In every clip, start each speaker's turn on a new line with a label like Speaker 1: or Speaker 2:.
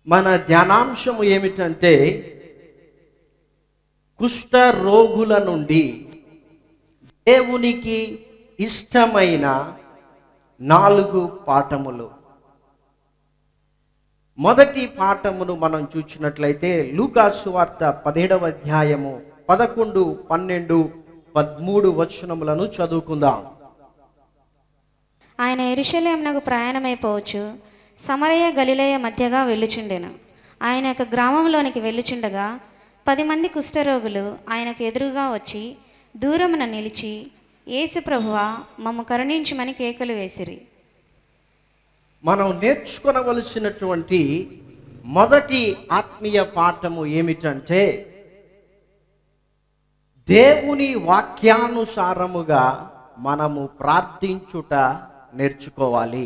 Speaker 1: మన ధ్యానాంశము ఏమిటంటే కుష్ఠ రోగుల నుండి దేవునికి ఇష్టమైన నాలుగు పాఠములు మొదటి పాఠమును మనం చూసినట్లయితే లూకాసు వార్త పదిహేడవ అధ్యాయము పదకొండు పన్నెండు పదమూడు వచనములను చదువుకుందాం
Speaker 2: ఆయన ఎరుషలేమునకు ప్రయాణమైపోవచ్చు సమరయ గలిలయ మధ్యగా వెళ్ళుచుండెను ఆయన యొక్క గ్రామంలోనికి వెళ్ళుచుండగా పది మంది కుష్ఠరోగులు ఆయనకు ఎదురుగా వచ్చి దూరమున నిలిచి యేసు ప్రభువా మమ్మ కరుణించుమని కేకలు వేసిరి
Speaker 1: మనం నేర్చుకొనవలసినటువంటి మొదటి ఆత్మీయ పాఠము ఏమిటంటే దేవుని వాక్యానుసారముగా మనము ప్రార్థించుట నేర్చుకోవాలి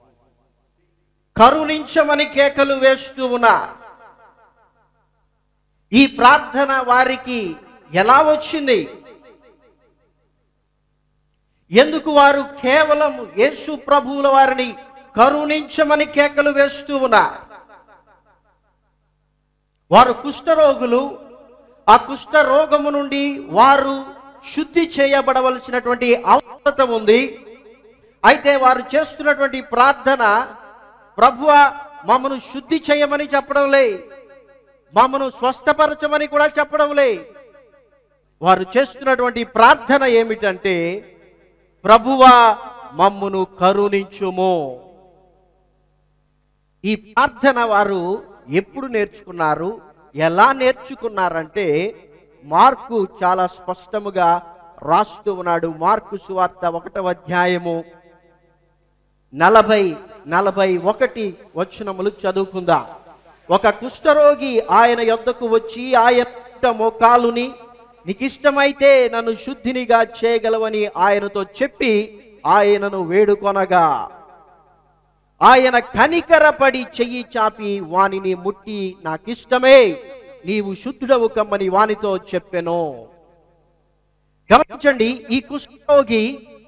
Speaker 1: కరుణించమని కేకలు వేస్తూ ఉన్నా ఈ ప్రార్థన వారికి ఎలా వచ్చింది ఎందుకు వారు కేవలం యేసు ప్రభువుల వారిని కరుణించమని కేకలు వేస్తూ ఉన్నారు వారు కుష్ఠరోగులు ఆ కుష్ఠ రోగము నుండి వారు శుద్ధి చేయబడవలసినటువంటి అవసరత ఉంది అయితే వారు చేస్తున్నటువంటి ప్రార్థన ప్రభువ మమ్మను శుద్ధి చేయమని చెప్పడం లే మమ్మను స్వస్థపరచమని కూడా చెప్పడం లే వారు చేస్తున్నటువంటి ప్రార్థన ఏమిటంటే ప్రభువా మమ్మును కరుణించుము ఈ ప్రార్థన వారు ఎప్పుడు నేర్చుకున్నారు ఎలా నేర్చుకున్నారంటే మార్కు చాలా స్పష్టముగా రాస్తూ ఉన్నాడు మార్కు సువార్త ఒకటవ అధ్యాయము నలభై నలభై ఒకటి వచనములు చదువుకుందాం ఒక కుష్ఠరోగి ఆయన యొద్దకు వచ్చి ఆయన మోకాలుని నీకిష్టమైతే నన్ను శుద్ధినిగా చేయగలవని ఆయనతో చెప్పి ఆయనను వేడుకొనగా ఆయన కనికరపడి చెయ్యి చాపి వానిని ముట్టి నాకిష్టమే నీవు శుద్ధుడవు కమ్మని వానితో చెప్పెను గమనించండి ఈ కుష్ఠరోగి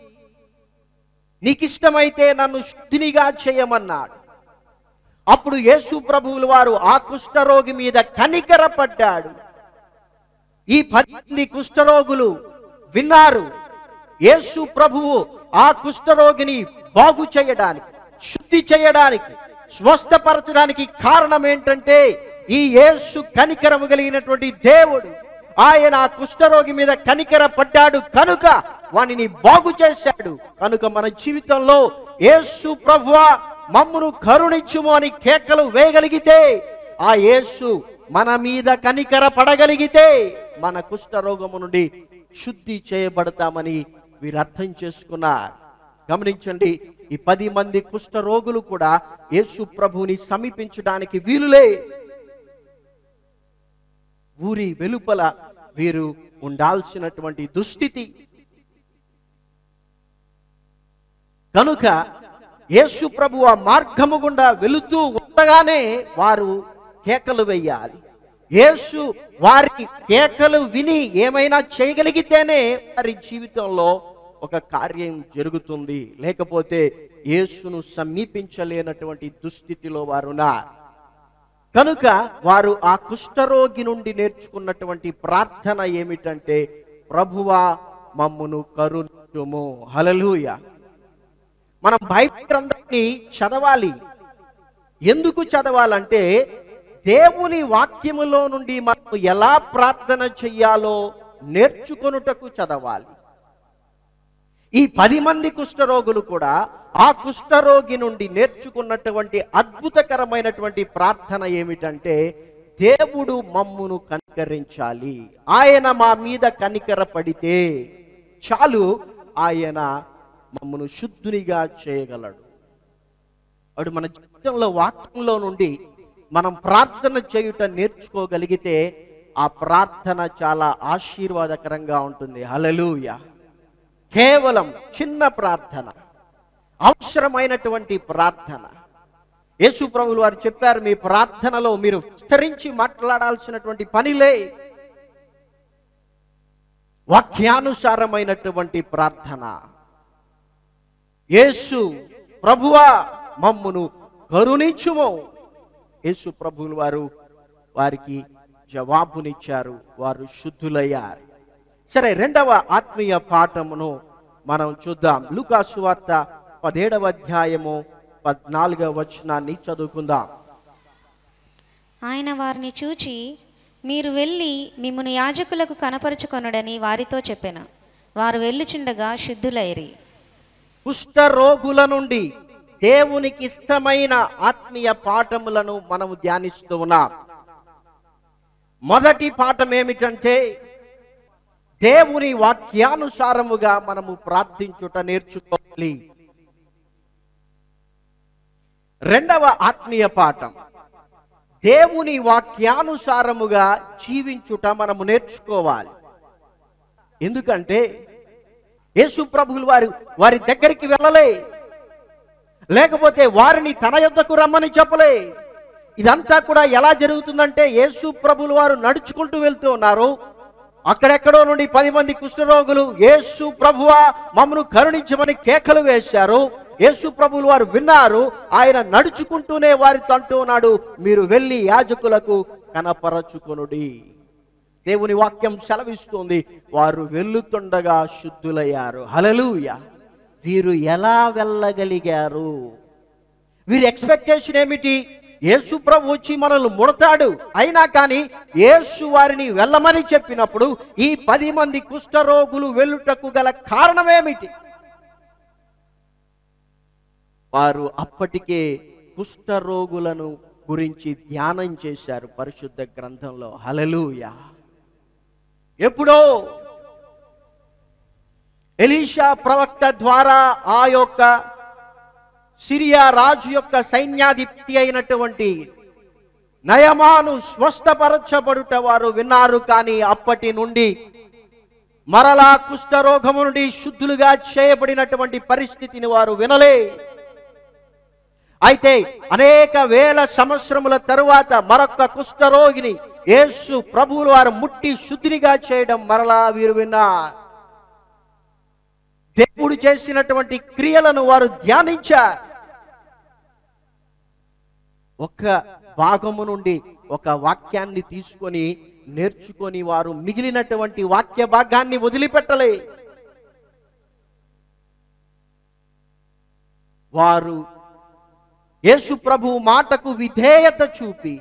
Speaker 1: నీకిష్టమైతే నన్ను శుద్ధినిగా చేయమన్నాడు అప్పుడు యేసు ప్రభువుల వారు ఆ కుష్ఠరోగి మీద కనికరపడ్డాడు ఈ పది మంది కుష్ఠరోగులు విన్నారు యేసు ప్రభువు ఆ కుష్ఠరోగిని బాగు చేయడానికి శుద్ధి చేయడానికి స్వస్థపరచడానికి కారణం ఏంటంటే ఈ యేసు కనికరము కలిగినటువంటి దేవుడు ఆయన ఆ కుష్ఠరోగి మీద కనికర పడ్డాడు కనుక వానిని బాగు చేశాడు కనుక మన జీవితంలో యేసు ప్రభువా మమ్మును కరుణించుము అని కేకలు వేయగలిగితే ఆ యేసు మన మీద కనికర పడగలిగితే మన కుష్ఠరోగము నుండి శుద్ధి చేయబడతామని వీరు అర్థం చేసుకున్నారు గమనించండి ఈ పది మంది కుష్ఠరోగులు కూడా యేసు ప్రభువుని సమీపించడానికి వీలులే ఊరి వెలుపల వీరు ఉండాల్సినటువంటి దుస్థితి కనుక యేసు ప్రభు ఆ మార్గము గుండా వెళుతూ ఉండగానే వారు కేకలు వెయ్యాలి యేసు వారి కేకలు విని ఏమైనా చేయగలిగితేనే వారి జీవితంలో ఒక కార్యం జరుగుతుంది లేకపోతే యేసును సమీపించలేనటువంటి దుస్థితిలో వారున్నారు కనుక వారు ఆ కుష్ఠరోగి నుండి నేర్చుకున్నటువంటి ప్రార్థన ఏమిటంటే ప్రభువా మమ్మును కరుణుము హలలుయ మనం బైబిల్ గ్రంథాన్ని చదవాలి ఎందుకు చదవాలంటే దేవుని వాక్యములో నుండి మనం ఎలా ప్రార్థన చెయ్యాలో నేర్చుకొనుటకు చదవాలి ఈ పది మంది కుష్ఠరోగులు కూడా ఆ కుష్ఠరోగి నుండి నేర్చుకున్నటువంటి అద్భుతకరమైనటువంటి ప్రార్థన ఏమిటంటే దేవుడు మమ్మును కనికరించాలి ఆయన మా మీద కనికర పడితే చాలు ఆయన మమ్మను శుద్ధునిగా చేయగలడు అడు మన జీవితంలో వాక్యంలో నుండి మనం ప్రార్థన చేయుట నేర్చుకోగలిగితే ఆ ప్రార్థన చాలా ఆశీర్వాదకరంగా ఉంటుంది హలలుయ కేవలం చిన్న ప్రార్థన అవసరమైనటువంటి ప్రార్థన యేసు ప్రభులు వారు చెప్పారు మీ ప్రార్థనలో మీరు విస్తరించి మాట్లాడాల్సినటువంటి పనిలే వాక్యానుసారమైనటువంటి ప్రార్థన యేసు ప్రభువా మమ్మును కరుణించుము యేసు ప్రభువులు వారు వారికి జవాబునిచ్చారు వారు శుద్ధులయ్యారు సరే రెండవ ఆత్మీయ పాఠమును మనం చూద్దాం లూకాసు వార్త పదిహేడవ అధ్యాయము పద్నాలుగవ వచనాన్ని చదువుకుందాం
Speaker 2: ఆయన వారిని చూచి మీరు వెళ్ళి మిమ్మను యాజకులకు కనపరుచుకొనుడని వారితో చెప్పెను వారు వెళ్ళుచుండగా శుద్ధులైరి
Speaker 1: కుష్ఠరోగుల నుండి దేవునికి ఇష్టమైన ఆత్మీయ పాఠములను మనము ధ్యానిస్తూ ఉన్నాం మొదటి పాఠం ఏమిటంటే దేవుని వాక్యానుసారముగా మనము ప్రార్థించుట నేర్చుకోవాలి రెండవ ఆత్మీయ పాఠం దేవుని వాక్యానుసారముగా జీవించుట మనము నేర్చుకోవాలి ఎందుకంటే యేసు ప్రభువులు వారు వారి దగ్గరికి వెళ్ళలే లేకపోతే వారిని తన యొద్దకు రమ్మని చెప్పలే ఇదంతా కూడా ఎలా జరుగుతుందంటే యేసు ప్రభులు వారు నడుచుకుంటూ వెళ్తూ ఉన్నారు అక్కడెక్కడో నుండి పది మంది కుష్ఠరోగులు యేసు ప్రభువా మమ్మను కరుణించమని కేకలు వేశారు యేసు ప్రభులు వారు విన్నారు ఆయన నడుచుకుంటూనే వారితో అంటూ ఉన్నాడు మీరు వెళ్ళి యాజకులకు కనపరచుకొనుడి దేవుని వాక్యం సెలవిస్తుంది వారు వెళ్ళుతుండగా శుద్ధులయ్యారు హలలుయ వీరు ఎలా వెళ్ళగలిగారు వీరి ఎక్స్పెక్టేషన్ ఏమిటి యేసు ప్రభు వచ్చి మనల్ని ముడతాడు అయినా కానీ యేసు వారిని వెళ్ళమని చెప్పినప్పుడు ఈ పది మంది కుష్ఠరోగులు వెళ్ళుటకు గల కారణమేమిటి వారు అప్పటికే కుష్ఠరోగులను గురించి ధ్యానం చేశారు పరిశుద్ధ గ్రంథంలో హలలుయ ఎప్పుడో ఎలీషా ప్రవక్త ద్వారా ఆ యొక్క సిరియా రాజు యొక్క సైన్యాధిపతి అయినటువంటి నయమాను స్వస్థపరచబడుట వారు విన్నారు కానీ అప్పటి నుండి మరలా కుష్ఠరోగము నుండి శుద్ధులుగా చేయబడినటువంటి పరిస్థితిని వారు వినలే అయితే అనేక వేల సంవత్సరముల తరువాత మరొక కుష్ఠరోగిని యేసు ప్రభువులు వారు ముట్టి శుద్ధినిగా చేయడం మరలా వీరు విన్నారు దేవుడు చేసినటువంటి క్రియలను వారు ధ్యానించారు ఒక భాగము నుండి ఒక వాక్యాన్ని తీసుకొని నేర్చుకొని వారు మిగిలినటువంటి వాక్య భాగాన్ని వదిలిపెట్టలే వారు యేసు ప్రభు మాటకు విధేయత చూపి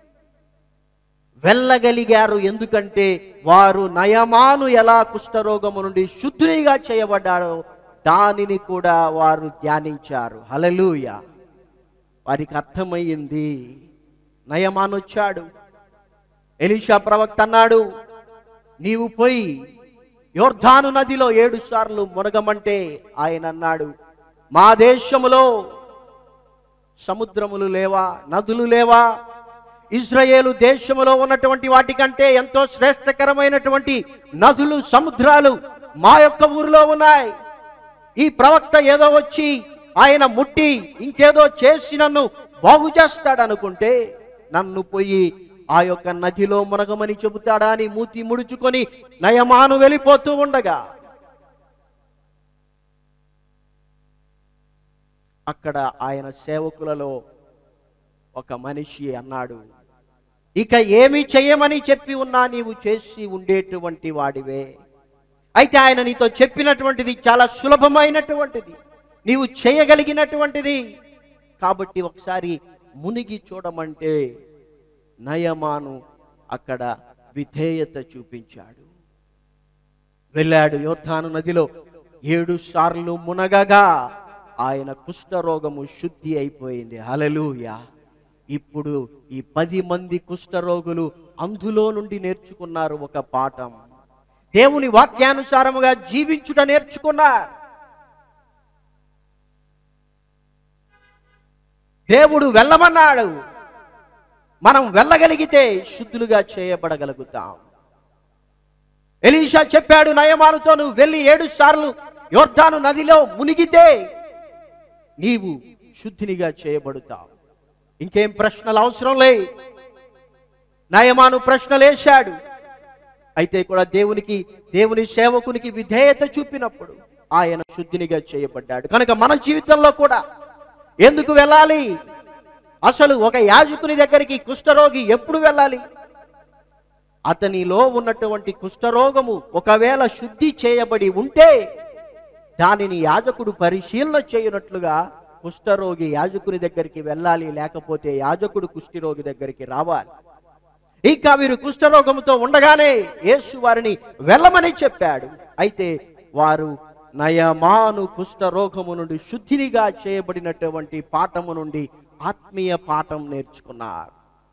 Speaker 1: వెళ్ళగలిగారు ఎందుకంటే వారు నయమాను ఎలా కుష్ఠరోగము నుండి శుద్ధునిగా చేయబడ్డాడో దానిని కూడా వారు ధ్యానించారు హలలుయ వారికి అర్థమయ్యింది నయమాను వచ్చాడు ఎలీషా ప్రవక్త అన్నాడు నీవు పోయి యోర్ధాను నదిలో ఏడు సార్లు మునగమంటే ఆయన అన్నాడు మా దేశములో సముద్రములు లేవా నదులు లేవా ఇజ్రాయేలు దేశములో ఉన్నటువంటి వాటికంటే ఎంతో శ్రేష్టకరమైనటువంటి నదులు సముద్రాలు మా యొక్క ఊరిలో ఉన్నాయి ఈ ప్రవక్త ఏదో వచ్చి ఆయన ముట్టి ఇంకేదో చేసి నన్ను బాగు చేస్తాడనుకుంటే నన్ను పోయి ఆ యొక్క నదిలో మునగమని చెబుతాడా అని మూతి ముడుచుకొని నయమాను వెళ్ళిపోతూ ఉండగా అక్కడ ఆయన సేవకులలో ఒక మనిషి అన్నాడు ఇక ఏమి చెయ్యమని చెప్పి ఉన్నా నీవు చేసి ఉండేటువంటి వాడివే అయితే ఆయన నీతో చెప్పినటువంటిది చాలా సులభమైనటువంటిది నీవు చేయగలిగినటువంటిది కాబట్టి ఒకసారి మునిగి చూడమంటే నయమాను అక్కడ విధేయత చూపించాడు వెళ్ళాడు యోర్ధాను నదిలో ఏడు సార్లు మునగగా ఆయన కుష్ఠరోగము శుద్ధి అయిపోయింది హలలుయ ఇప్పుడు ఈ పది మంది కుష్ఠరోగులు అందులో నుండి నేర్చుకున్నారు ఒక పాఠం దేవుని వాక్యానుసారముగా జీవించుట నేర్చుకున్నారు దేవుడు వెళ్ళమన్నాడు మనం వెళ్ళగలిగితే శుద్ధులుగా చేయబడగలుగుతాం ఎలీషా చెప్పాడు నయమానుతో నువ్వు వెళ్ళి ఏడు సార్లు యోర్ధాను నదిలో మునిగితే నీవు శుద్ధినిగా చేయబడుతావు ఇంకేం ప్రశ్నలు అవసరం లే నయమాను ప్రశ్నలు వేశాడు అయితే కూడా దేవునికి దేవుని సేవకునికి విధేయత చూపినప్పుడు ఆయన శుద్ధినిగా చేయబడ్డాడు కనుక మన జీవితంలో కూడా ఎందుకు వెళ్ళాలి అసలు ఒక యాజకుని దగ్గరికి కుష్ఠరోగి ఎప్పుడు వెళ్ళాలి అతనిలో ఉన్నటువంటి కుష్ఠరోగము ఒకవేళ శుద్ధి చేయబడి ఉంటే దానిని యాజకుడు పరిశీలన చేయనట్లుగా కుష్ఠరోగి యాజకుని దగ్గరికి వెళ్ళాలి లేకపోతే యాజకుడు కుష్ఠరోగి దగ్గరికి రావాలి ఇంకా వీరు కుష్ఠరోగంతో ఉండగానే యేసు వారిని వెళ్ళమని చెప్పాడు అయితే వారు నయమాను కుష్ఠరోగము నుండి శుద్ధినిగా చేయబడినటువంటి పాఠము నుండి ఆత్మీయ పాఠం నేర్చుకున్నారు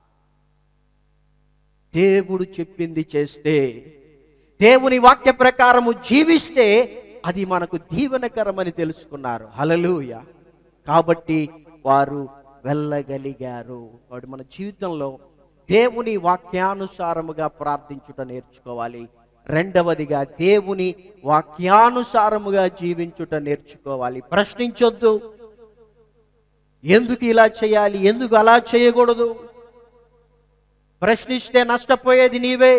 Speaker 1: దేవుడు చెప్పింది చేస్తే దేవుని వాక్య ప్రకారము జీవిస్తే అది మనకు దీవెనకరమని తెలుసుకున్నారు హలలుయ కాబట్టి వారు వెళ్ళగలిగారు వాడు మన జీవితంలో దేవుని వాక్యానుసారముగా ప్రార్థించుట నేర్చుకోవాలి రెండవదిగా దేవుని వాక్యానుసారముగా జీవించుట నేర్చుకోవాలి ప్రశ్నించొద్దు ఎందుకు ఇలా చేయాలి ఎందుకు అలా చేయకూడదు ప్రశ్నిస్తే నష్టపోయేది నీవే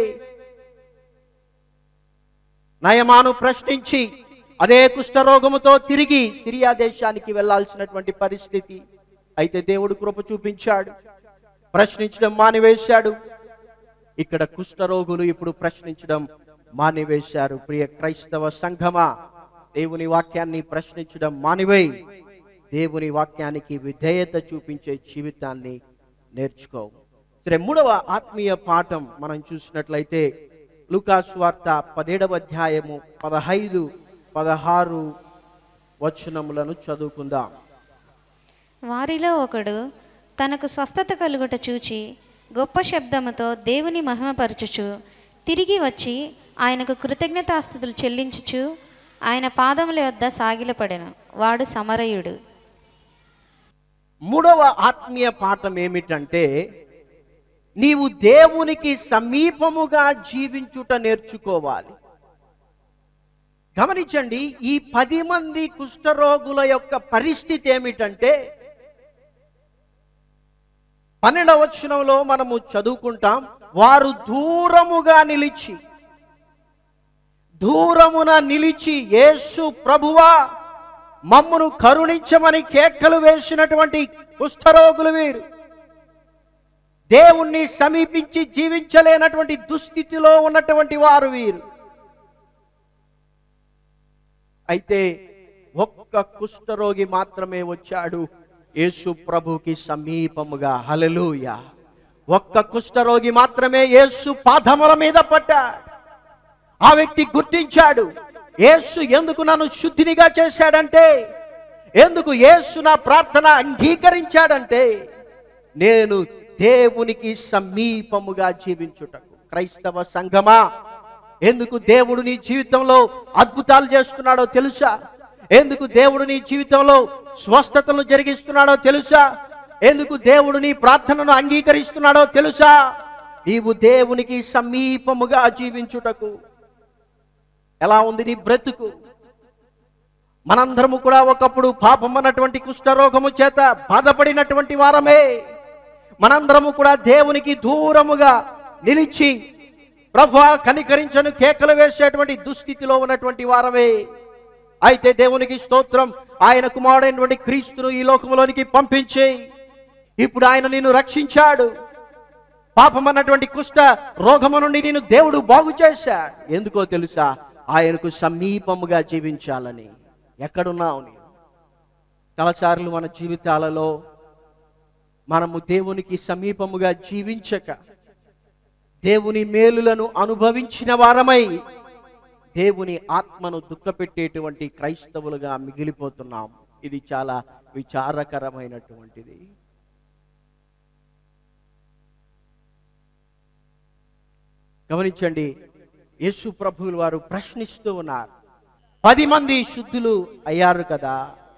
Speaker 1: నయమాను ప్రశ్నించి అదే కుష్ఠరోగముతో తిరిగి సిరియా దేశానికి వెళ్ళాల్సినటువంటి పరిస్థితి అయితే దేవుడు కృప చూపించాడు ప్రశ్నించడం మానివేశాడు ఇక్కడ కుష్ఠరోగులు ఇప్పుడు ప్రశ్నించడం మానివేశారు ప్రియ క్రైస్తవ సంఘమా దేవుని వాక్యాన్ని ప్రశ్నించడం మానివేయి దేవుని వాక్యానికి విధేయత చూపించే జీవితాన్ని నేర్చుకో సరే మూడవ ఆత్మీయ పాఠం మనం చూసినట్లయితే లూకాసు వార్త పదిహేడవ అధ్యాయము పదహైదు పదహారు వచనములను చదువుకుందాం
Speaker 2: వారిలో ఒకడు తనకు స్వస్థత కలుగుట చూచి గొప్ప శబ్దముతో దేవుని మహిమపరచుచు తిరిగి వచ్చి ఆయనకు కృతజ్ఞతాస్థుతులు చెల్లించుచు ఆయన పాదముల యొద్ద సాగిలపడెను వాడు సమరయుడు
Speaker 1: మూడవ ఆత్మీయ పాఠం ఏమిటంటే నీవు దేవునికి సమీపముగా జీవించుట నేర్చుకోవాలి గమనించండి ఈ పది మంది కుష్ఠరోగుల యొక్క పరిస్థితి ఏమిటంటే పన్నెండవ వచనంలో మనము చదువుకుంటాం వారు దూరముగా నిలిచి దూరమున నిలిచి యేసు ప్రభువా మమ్మును కరుణించమని కేకలు వేసినటువంటి కుష్ఠరోగులు వీరు దేవుణ్ణి సమీపించి జీవించలేనటువంటి దుస్థితిలో ఉన్నటువంటి వారు వీరు అయితే ఒక్క కుష్ఠరోగి మాత్రమే వచ్చాడు యేసు ప్రభుకి సమీపముగా హలలుయ ఒక్క కుష్ఠరోగి మాత్రమే యేసు పాదముల మీద పడ్డాడు ఆ వ్యక్తి గుర్తించాడు యేసు ఎందుకు నన్ను శుద్ధినిగా చేశాడంటే ఎందుకు యేసు నా ప్రార్థన అంగీకరించాడంటే నేను దేవునికి సమీపముగా జీవించుటకు క్రైస్తవ సంఘమా ఎందుకు దేవుడు నీ జీవితంలో అద్భుతాలు చేస్తున్నాడో తెలుసా ఎందుకు దేవుడు నీ జీవితంలో స్వస్థతలు జరిగిస్తున్నాడో తెలుసా ఎందుకు దేవుడు నీ ప్రార్థనను అంగీకరిస్తున్నాడో తెలుసా నీవు దేవునికి సమీపముగా జీవించుటకు ఎలా ఉంది నీ బ్రతుకు మనందరము కూడా ఒకప్పుడు పాపం అన్నటువంటి కుష్ఠరోగము చేత బాధపడినటువంటి వారమే మనందరము కూడా దేవునికి దూరముగా నిలిచి ప్రభు కనికరించను కేకలు వేసేటువంటి దుస్థితిలో ఉన్నటువంటి వారమే అయితే దేవునికి స్తోత్రం ఆయన కుమారుడైనటువంటి క్రీస్తును ఈ లోకంలోనికి పంపించి ఇప్పుడు ఆయన నిన్ను రక్షించాడు పాపం అన్నటువంటి కుష్ట రోగము నుండి నేను దేవుడు బాగు చేశాడు ఎందుకో తెలుసా ఆయనకు సమీపముగా జీవించాలని ఎక్కడున్నావు నీవు చాలాసార్లు మన జీవితాలలో మనము దేవునికి సమీపముగా జీవించక దేవుని మేలులను అనుభవించిన వారమై దేవుని ఆత్మను దుఃఖపెట్టేటువంటి క్రైస్తవులుగా మిగిలిపోతున్నాం ఇది చాలా విచారకరమైనటువంటిది గమనించండి యేసు ప్రభువులు వారు ప్రశ్నిస్తూ ఉన్నారు పది మంది శుద్ధులు అయ్యారు కదా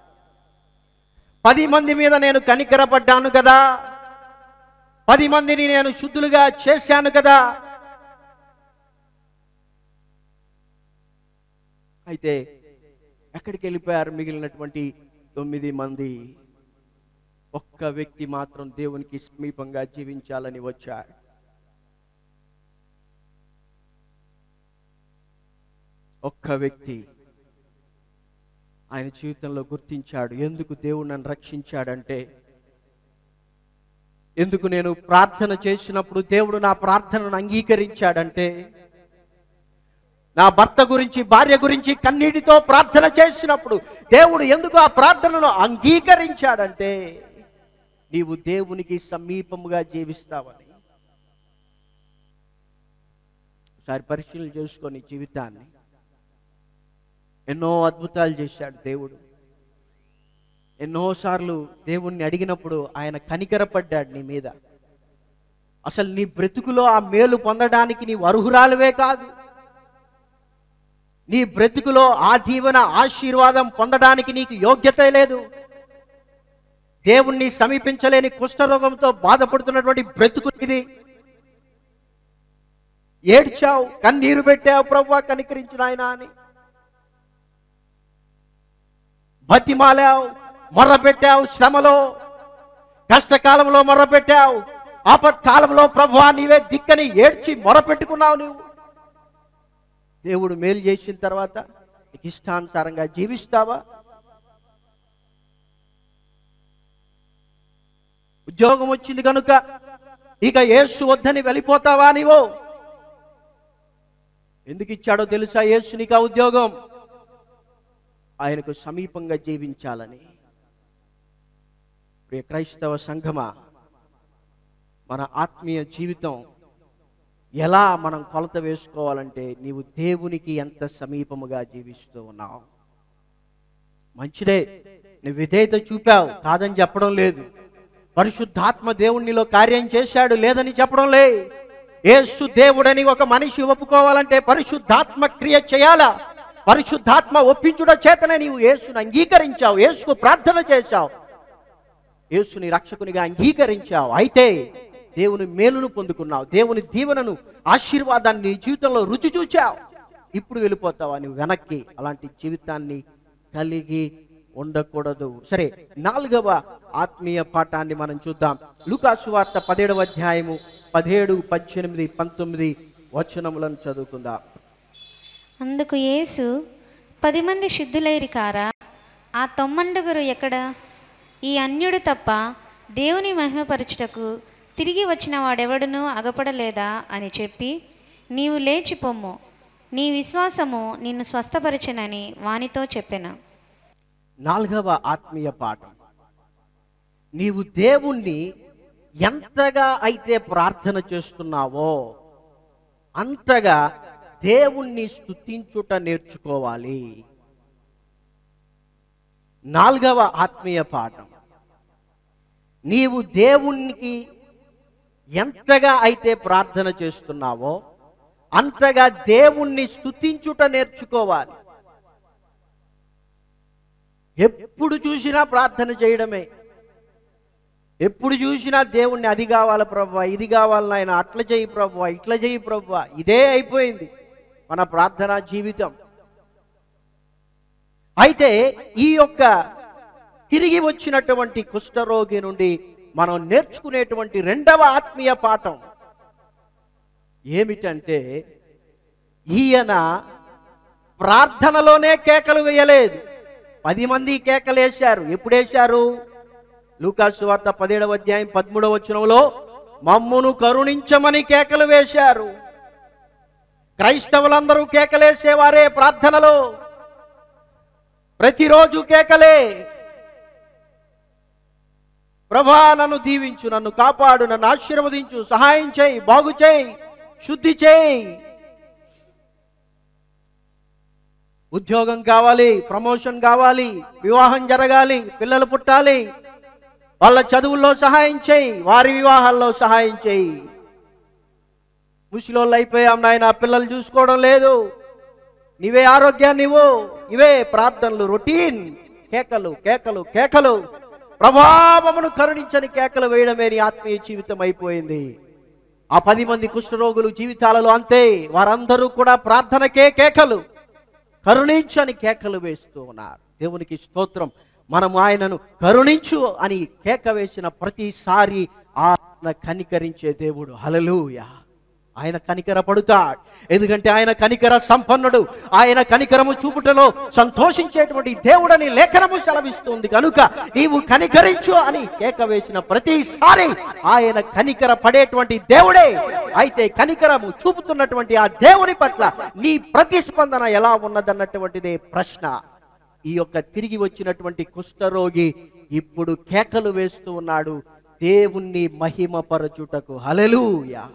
Speaker 1: పది మంది మీద నేను కనికరపడ్డాను కదా పది మందిని నేను శుద్ధులుగా చేశాను కదా అయితే ఎక్కడికి వెళ్ళిపోయారు మిగిలినటువంటి తొమ్మిది మంది ఒక్క వ్యక్తి మాత్రం దేవునికి సమీపంగా జీవించాలని వచ్చాడు ఒక్క వ్యక్తి ఆయన జీవితంలో గుర్తించాడు ఎందుకు దేవుడు నన్ను రక్షించాడంటే ఎందుకు నేను ప్రార్థన చేసినప్పుడు దేవుడు నా ప్రార్థనను అంగీకరించాడంటే నా భర్త గురించి భార్య గురించి కన్నీటితో ప్రార్థన చేసినప్పుడు దేవుడు ఎందుకు ఆ ప్రార్థనను అంగీకరించాడంటే నీవు దేవునికి సమీపముగా జీవిస్తావని ఒకసారి పరిశీలన చేసుకొని జీవితాన్ని ఎన్నో అద్భుతాలు చేశాడు దేవుడు ఎన్నోసార్లు దేవుణ్ణి అడిగినప్పుడు ఆయన కనికరపడ్డాడు నీ మీద అసలు నీ బ్రతుకులో ఆ మేలు పొందడానికి నీవు అర్హురాలువే కాదు నీ బ్రతుకులో ఆ దీవెన ఆశీర్వాదం పొందడానికి నీకు యోగ్యత లేదు దేవుణ్ణి సమీపించలేని కుష్ఠరోగంతో బాధపడుతున్నటువంటి బ్రతుకు ఇది ఏడ్చావు కన్నీరు పెట్టావు ప్రభు కనికరించిన ఆయన అని బతిమాలావు మొర్రపెట్టావు శ్రమలో కష్టకాలంలో మొర్రపెట్టావు ఆపత్కాలంలో ప్రభు నీవే దిక్కని ఏడ్చి మొరపెట్టుకున్నావు నీవు దేవుడు మేలు చేసిన తర్వాత నీకు ఇష్టానుసారంగా జీవిస్తావా ఉద్యోగం వచ్చింది కనుక ఇక యేసు వద్దని వెళ్ళిపోతావా నీవు ఎందుకు ఇచ్చాడో తెలుసా యేసు నీకు ఆ ఉద్యోగం ఆయనకు సమీపంగా జీవించాలని ప్రియ క్రైస్తవ సంఘమా మన ఆత్మీయ జీవితం ఎలా మనం కొలత వేసుకోవాలంటే నీవు దేవునికి ఎంత సమీపముగా జీవిస్తూ ఉన్నావు మంచిదే నువ్వు విధేయత చూపావు కాదని చెప్పడం లేదు పరిశుద్ధాత్మ దేవునిలో కార్యం చేశాడు లేదని చెప్పడం లే యేసు దేవుడని ఒక మనిషి ఒప్పుకోవాలంటే పరిశుద్ధాత్మ క్రియ చేయాలా పరిశుద్ధాత్మ ఒప్పించుట చేతనే నీవు యేసును అంగీకరించావు యేసుకు ప్రార్థన చేశావు యేసుని రక్షకునిగా అంగీకరించావు అయితే దేవుని మేలును పొందుకున్నావు దేవుని దీవెనను ఆశీర్వాదాన్ని నీ జీవితంలో రుచి చూచావు ఇప్పుడు వెళ్ళిపోతావా నువ్వు వెనక్కి అలాంటి జీవితాన్ని కలిగి ఉండకూడదు సరే నాలుగవ ఆత్మీయ పాఠాన్ని మనం చూద్దాం లూకాసు వార్త పదిహేడవ అధ్యాయము పదిహేడు పద్దెనిమిది పంతొమ్మిది వచనములను చదువుకుందాం
Speaker 2: అందుకు యేసు పది మంది శుద్ధులైరి కారా ఆ తొమ్మండుగురు ఎక్కడ ఈ అన్యుడు తప్ప దేవుని మహిమపరచుటకు తిరిగి వచ్చిన వాడెవడునూ అగపడలేదా అని చెప్పి నీవు లేచి పొమ్ము నీ విశ్వాసము నిన్ను స్వస్థపరచనని వానితో చెప్పెను
Speaker 1: నాలుగవ ఆత్మీయ పాఠం నీవు దేవుణ్ణి ఎంతగా అయితే ప్రార్థన చేస్తున్నావో అంతగా దేవుణ్ణి స్తుతించుట నేర్చుకోవాలి నాలుగవ ఆత్మీయ పాఠం నీవు దేవునికి ఎంతగా అయితే ప్రార్థన చేస్తున్నావో అంతగా దేవుణ్ణి స్తుతించుట నేర్చుకోవాలి ఎప్పుడు చూసినా ప్రార్థన చేయడమే ఎప్పుడు చూసినా దేవుణ్ణి అది కావాలి ప్రభు ఇది కావాలి నాయన అట్లా చేయి ప్రభు ఇట్లా చేయి ప్రభు ఇదే అయిపోయింది మన ప్రార్థనా జీవితం అయితే ఈ యొక్క తిరిగి వచ్చినటువంటి కుష్ఠరోగి నుండి మనం నేర్చుకునేటువంటి రెండవ ఆత్మీయ పాఠం ఏమిటంటే ఈయన ప్రార్థనలోనే కేకలు వేయలేదు పది మంది కేకలేశారు ఎప్పుడు వేశారు లూకాసు వార్త పదిహేడవ అధ్యాయం పదమూడవ వచనంలో మమ్మును కరుణించమని కేకలు వేశారు క్రైస్తవులందరూ కేకలేసేవారే ప్రార్థనలో ప్రతిరోజు కేకలే ప్రభా నన్ను దీవించు నన్ను కాపాడు నన్ను ఆశీర్వదించు సహాయం చేయి బాగు చేయి శుద్ధి చేయి ఉద్యోగం కావాలి ప్రమోషన్ కావాలి వివాహం జరగాలి పిల్లలు పుట్టాలి వాళ్ళ చదువుల్లో సహాయం చేయి వారి వివాహాల్లో సహాయం చేయి ముసలోళ్ళు అయిపోయాం నాయన పిల్లలు చూసుకోవడం లేదు నీవే ఆరోగ్యాన్ని ఇవ్వు ఇవే ప్రార్థనలు రొటీన్ కేకలు కేకలు కేకలు ప్రభావమును కరుణించని కేకలు వేయడమే నీ ఆత్మీయ జీవితం అయిపోయింది ఆ పది మంది కుష్ఠరోగులు జీవితాలలో అంతే వారందరూ కూడా ప్రార్థనకే కేకలు కరుణించని కేకలు వేస్తూ ఉన్నారు దేవునికి స్తోత్రం మనం ఆయనను కరుణించు అని కేక వేసిన ప్రతిసారి ఆయన కనికరించే దేవుడు హలలుయ ఆయన కనికర పడుతాడు ఎందుకంటే ఆయన కనికర సంపన్నుడు ఆయన కనికరము చూపుటలో సంతోషించేటువంటి దేవుడని లేఖనము సెలవిస్తుంది కనుక నీవు కనికరించు అని కేక వేసిన ప్రతిసారి ఆయన కనికర పడేటువంటి దేవుడే అయితే కనికరము చూపుతున్నటువంటి ఆ దేవుని పట్ల నీ ప్రతిస్పందన ఎలా ఉన్నదన్నటువంటిదే ప్రశ్న ఈ యొక్క తిరిగి వచ్చినటువంటి కుష్ఠరోగి ఇప్పుడు కేకలు వేస్తూ ఉన్నాడు దేవుణ్ణి మహిమపరచుటకు హలెలూయా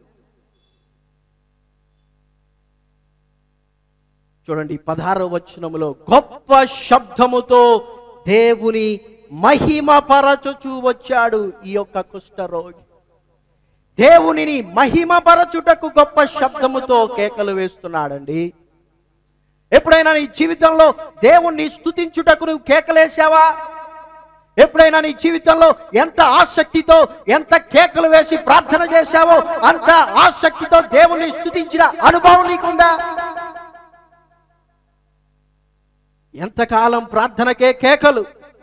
Speaker 1: చూడండి పదహారవ వచనములో గొప్ప శబ్దముతో దేవుని మహిమపరచుచూ వచ్చాడు ఈ యొక్క కుష్ఠరోగి దేవునిని మహిమపరచుటకు గొప్ప శబ్దముతో కేకలు వేస్తున్నాడండి ఎప్పుడైనా నీ జీవితంలో దేవుణ్ణి స్తుతించుటకు నువ్వు కేకలేసావా ఎప్పుడైనా నీ జీవితంలో ఎంత ఆసక్తితో ఎంత కేకలు వేసి ప్రార్థన చేశావో అంత ఆసక్తితో దేవుణ్ణి స్తుతించిన అనుభవం నీకుందా ఎంతకాలం ప్రార్థనకే కేకలు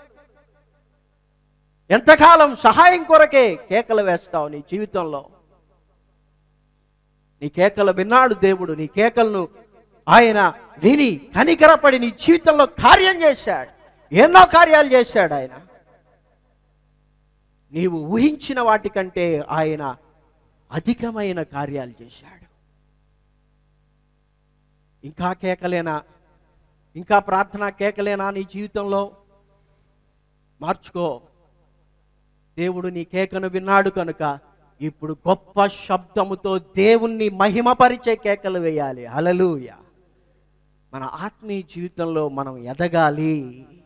Speaker 1: ఎంతకాలం సహాయం కొరకే కేకలు వేస్తావు నీ జీవితంలో నీ కేకలు విన్నాడు దేవుడు నీ కేకలను ఆయన విని కనికరపడి నీ జీవితంలో కార్యం చేశాడు ఎన్నో కార్యాలు చేశాడు ఆయన నీవు ఊహించిన వాటికంటే ఆయన అధికమైన కార్యాలు చేశాడు ఇంకా కేకలేనా ఇంకా ప్రార్థన కేకలేనా నీ జీవితంలో మార్చుకో దేవుడు నీ కేకను విన్నాడు కనుక ఇప్పుడు గొప్ప శబ్దముతో దేవుణ్ణి మహిమపరిచే కేకలు వేయాలి హలలుయ మన ఆత్మీయ జీవితంలో మనం ఎదగాలి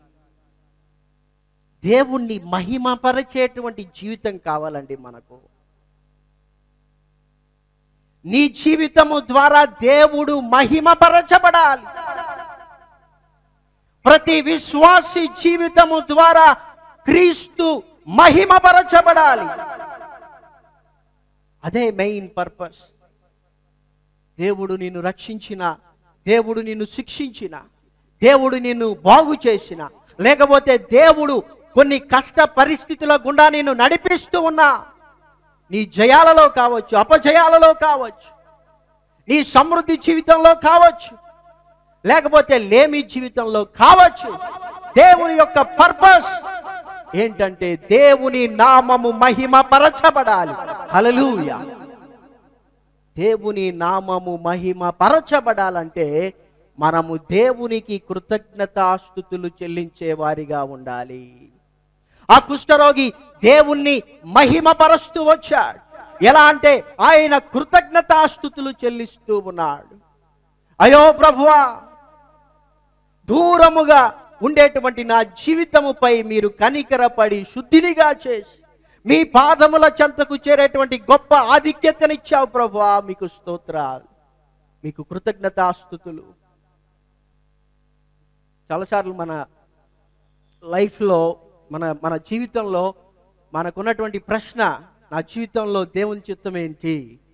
Speaker 1: దేవుణ్ణి మహిమపరిచేటువంటి జీవితం కావాలండి మనకు నీ జీవితము ద్వారా దేవుడు మహిమపరచబడాలి ప్రతి విశ్వాసి జీవితము ద్వారా క్రీస్తు మహిమపరచబడాలి అదే మెయిన్ పర్పస్ దేవుడు నిన్ను రక్షించిన దేవుడు నిన్ను శిక్షించిన దేవుడు నిన్ను బాగు చేసిన లేకపోతే దేవుడు కొన్ని కష్ట పరిస్థితుల గుండా నిన్ను నడిపిస్తూ ఉన్నా నీ జయాలలో కావచ్చు అపజయాలలో కావచ్చు నీ సమృద్ధి జీవితంలో కావచ్చు లేకపోతే లేమి జీవితంలో కావచ్చు దేవుని యొక్క పర్పస్ ఏంటంటే దేవుని నామము మహిమ పరచబడాలి హల్లెలూయా దేవుని నామము మహిమ పరచబడాలంటే మనము దేవునికి కృతజ్ఞతాస్థుతులు చెల్లించే వారిగా ఉండాలి ఆ కుష్ఠరోగి దేవుణ్ణి మహిమపరుస్తూ వచ్చాడు ఎలా అంటే ఆయన కృతజ్ఞతాస్థుతులు చెల్లిస్తూ ఉన్నాడు అయో ప్రభువా దూరముగా ఉండేటువంటి నా జీవితముపై మీరు కనికరపడి శుద్ధినిగా చేసి మీ పాదముల చెంతకు చేరేటువంటి గొప్ప ఆధిక్యతనిచ్చావు ప్రభువా మీకు స్తోత్రాలు మీకు కృతజ్ఞతాస్థుతులు చాలాసార్లు మన లైఫ్లో మన మన జీవితంలో మనకున్నటువంటి ప్రశ్న నా జీవితంలో దేవుని చిత్తం ఏంటి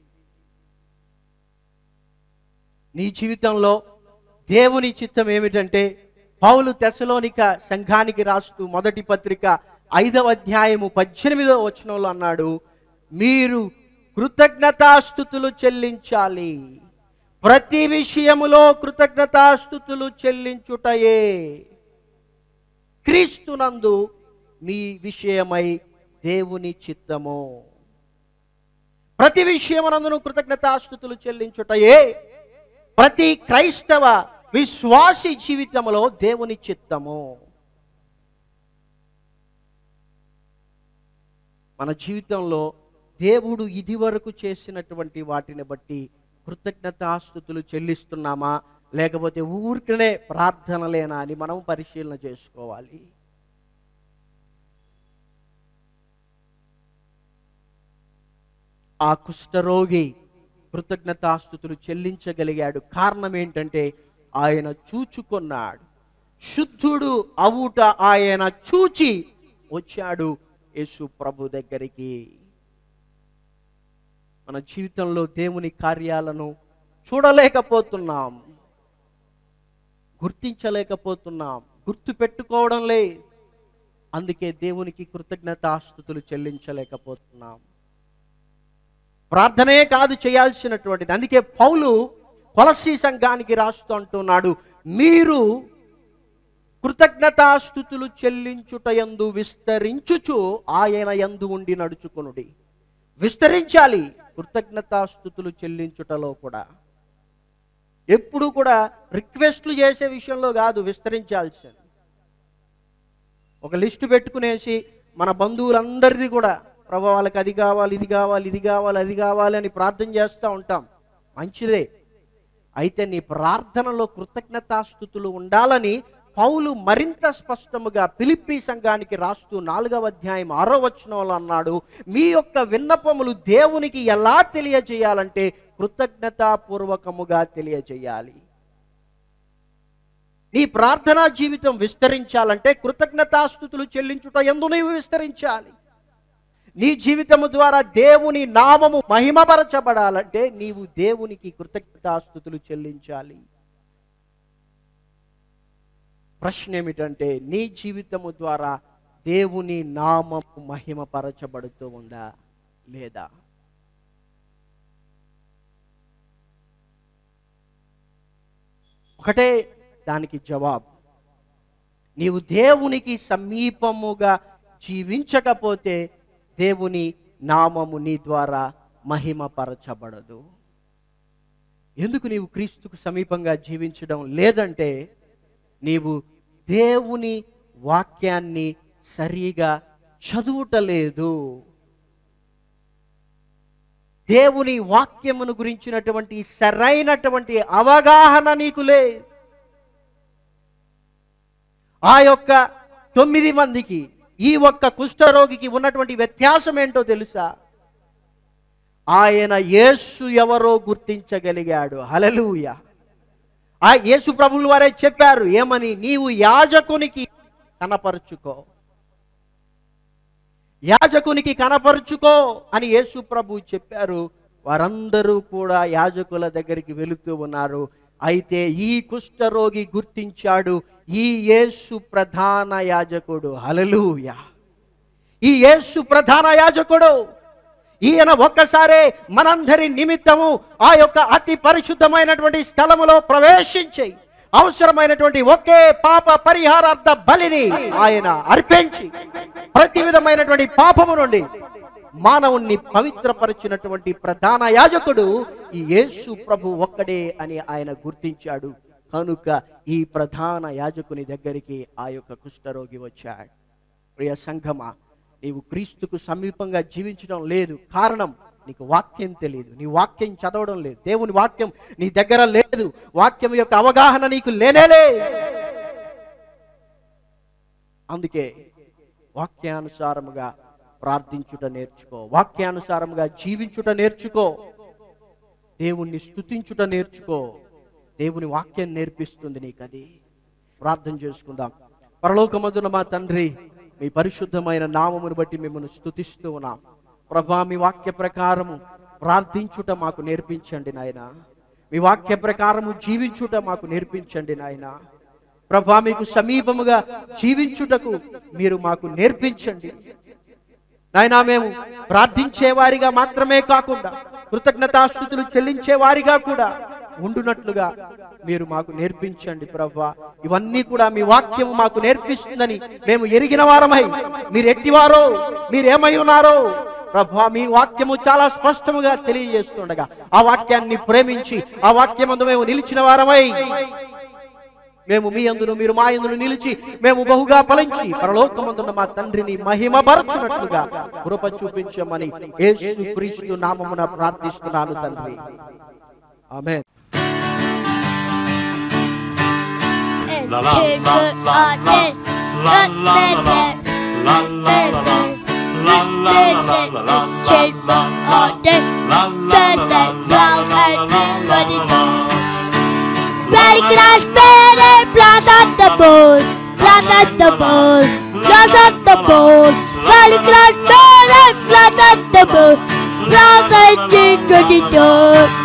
Speaker 1: నీ జీవితంలో దేవుని చిత్తం ఏమిటంటే పౌలు తెసలోనిక సంఘానికి రాస్తూ మొదటి పత్రిక ఐదవ అధ్యాయము పద్దెనిమిదవ వచనంలో అన్నాడు మీరు కృతజ్ఞతాస్థుతులు చెల్లించాలి ప్రతి విషయములో కృతజ్ఞతాస్థుతులు చెల్లించుటయే క్రీస్తునందు మీ విషయమై దేవుని చిత్తము ప్రతి విషయమునందును కృతజ్ఞతాస్థుతులు చెల్లించుటయే ప్రతి క్రైస్తవ విశ్వాసి జీవితంలో దేవుని చిత్తము మన జీవితంలో దేవుడు ఇదివరకు చేసినటువంటి వాటిని బట్టి కృతజ్ఞతాస్థుతులు చెల్లిస్తున్నామా లేకపోతే ఊరికనే ప్రార్థనలేనా అని మనం పరిశీలన చేసుకోవాలి ఆ కుష్ఠరోగి కృతజ్ఞతాస్థుతులు చెల్లించగలిగాడు కారణం ఏంటంటే ఆయన చూచుకున్నాడు శుద్ధుడు అవుట ఆయన చూచి వచ్చాడు యేసు ప్రభు దగ్గరికి మన జీవితంలో దేవుని కార్యాలను చూడలేకపోతున్నాం గుర్తించలేకపోతున్నాం గుర్తు పెట్టుకోవడం లే అందుకే దేవునికి కృతజ్ఞతాస్థుతులు చెల్లించలేకపోతున్నాం ప్రార్థనే కాదు చేయాల్సినటువంటిది అందుకే పౌలు కొలసి సంఘానికి రాస్తూ అంటున్నాడు మీరు కృతజ్ఞతాస్థుతులు చెల్లించుట యందు విస్తరించుచు ఆయన యందు ఉండి నడుచుకునుడి విస్తరించాలి కృతజ్ఞతాస్థుతులు చెల్లించుటలో కూడా ఎప్పుడు కూడా రిక్వెస్ట్లు చేసే విషయంలో కాదు విస్తరించాల్సింది ఒక లిస్టు పెట్టుకునేసి మన బంధువులందరిది కూడా ప్రభు వాళ్ళకి అది కావాలి ఇది కావాలి ఇది కావాలి అది కావాలి అని ప్రార్థన చేస్తూ ఉంటాం మంచిదే అయితే నీ ప్రార్థనలో కృతజ్ఞతాస్థుతులు ఉండాలని పౌలు మరింత స్పష్టముగా పిలిప్పి సంఘానికి రాస్తూ నాలుగవ అధ్యాయం ఆరో వచనంలో అన్నాడు మీ యొక్క విన్నపములు దేవునికి ఎలా తెలియజేయాలంటే కృతజ్ఞతాపూర్వకముగా తెలియజేయాలి నీ ప్రార్థనా జీవితం విస్తరించాలంటే కృతజ్ఞతాస్థుతులు చెల్లించుట ఎందు నీవు విస్తరించాలి నీ జీవితము ద్వారా దేవుని నామము మహిమపరచబడాలంటే నీవు దేవునికి కృతజ్ఞతాస్థుతులు చెల్లించాలి ప్రశ్న ఏమిటంటే నీ జీవితము ద్వారా దేవుని నామము మహిమపరచబడుతూ ఉందా లేదా ఒకటే దానికి జవాబు నీవు దేవునికి సమీపముగా జీవించకపోతే దేవుని నామము నీ ద్వారా మహిమపరచబడదు ఎందుకు నీవు క్రీస్తుకు సమీపంగా జీవించడం లేదంటే నీవు దేవుని వాక్యాన్ని సరిగా చదువుటలేదు దేవుని వాక్యమును గురించినటువంటి సరైనటువంటి అవగాహన నీకు లేదు ఆ యొక్క తొమ్మిది మందికి ఈ ఒక్క కుష్ఠరోగికి ఉన్నటువంటి వ్యత్యాసం ఏంటో తెలుసా ఆయన యేసు ఎవరో గుర్తించగలిగాడు హలలుయ ఆ యేసు ప్రభువుల వారే చెప్పారు ఏమని నీవు యాజకునికి కనపరుచుకో యాజకునికి కనపరుచుకో అని యేసు ప్రభు చెప్పారు వారందరూ కూడా యాజకుల దగ్గరికి వెళుతూ ఉన్నారు అయితే ఈ కుష్ఠరోగి గుర్తించాడు ఈ యేసు ప్రధాన యాజకుడు హలలుయ ఈ యేసు ప్రధాన యాజకుడు ఈయన ఒక్కసారే మనందరి నిమిత్తము ఆ యొక్క అతి పరిశుద్ధమైనటువంటి స్థలములో ప్రవేశించి అవసరమైనటువంటి ఒకే పాప పరిహారార్థ బలిని ఆయన అర్పించి ప్రతి విధమైనటువంటి పాపము నుండి మానవుణ్ణి పవిత్రపరిచినటువంటి ప్రధాన యాజకుడు ఈ యేసు ప్రభు ఒక్కడే అని ఆయన గుర్తించాడు కనుక ఈ ప్రధాన యాజకుని దగ్గరికి ఆ యొక్క కుష్ఠరోగి వచ్చాడు ప్రియ సంఘమా నీవు క్రీస్తుకు సమీపంగా జీవించడం లేదు కారణం నీకు వాక్యం తెలియదు నీ వాక్యం చదవడం లేదు దేవుని వాక్యం నీ దగ్గర లేదు వాక్యం యొక్క అవగాహన నీకు లేనేలే అందుకే వాక్యానుసారముగా ప్రార్థించుట నేర్చుకో వాక్యానుసారముగా జీవించుట నేర్చుకో దేవుణ్ణి స్తుతించుట నేర్చుకో దేవుని వాక్యం నేర్పిస్తుంది నీకు అది ప్రార్థన చేసుకుందాం పరలోకమందున మా తండ్రి మీ పరిశుద్ధమైన నామమును బట్టి మిమ్మల్ని స్తుతిస్తూ ఉన్నాం ప్రభా మీ వాక్య ప్రకారము ప్రార్థించుట మాకు నేర్పించండి నాయన మీ వాక్య ప్రకారము జీవించుట మాకు నేర్పించండి నాయన ప్రభా మీకు సమీపముగా జీవించుటకు మీరు మాకు నేర్పించండి నాయనా మేము ప్రార్థించే వారిగా మాత్రమే కాకుండా కృతజ్ఞతాస్థుతులు చెల్లించే వారిగా కూడా ఉండునట్లుగా మీరు మాకు నేర్పించండి ప్రభా ఇవన్నీ కూడా మీ వాక్యం మాకు నేర్పిస్తుందని మేము ఎరిగిన వారమై మీరు ఎట్టివారో మీరేమై ఉన్నారో ప్రభా మీ వాక్యము చాలా స్పష్టముగా తెలియజేస్తుండగా ఆ వాక్యాన్ని ప్రేమించి ఆ వాక్యమందు మేము నిలిచిన వారమై మేము మీ అందును మీరు మా అందును నిలిచి మేము బహుగా ఫలించి పరలోకమందున్న మా తండ్రిని మహిమపరచునట్లుగా కృప చూపించమని యేసు క్రీస్తు నామమున ప్రార్థిస్తున్నాను తండ్రి ఆమె
Speaker 3: and
Speaker 4: La la
Speaker 3: cheers
Speaker 4: la
Speaker 3: for
Speaker 4: la
Speaker 3: our
Speaker 4: la
Speaker 3: day.
Speaker 4: la
Speaker 3: Good
Speaker 4: la
Speaker 3: visit.
Speaker 4: la la la la la la la la la
Speaker 3: Cheers for our day.
Speaker 4: la la
Speaker 3: Visit, blouse and everybody know.
Speaker 4: la
Speaker 3: Ready, crash, ready, blast at the boat. Blast at the boat. Blast at the boat. Ready, crash, ready, blast at the boat. Blast at the boat.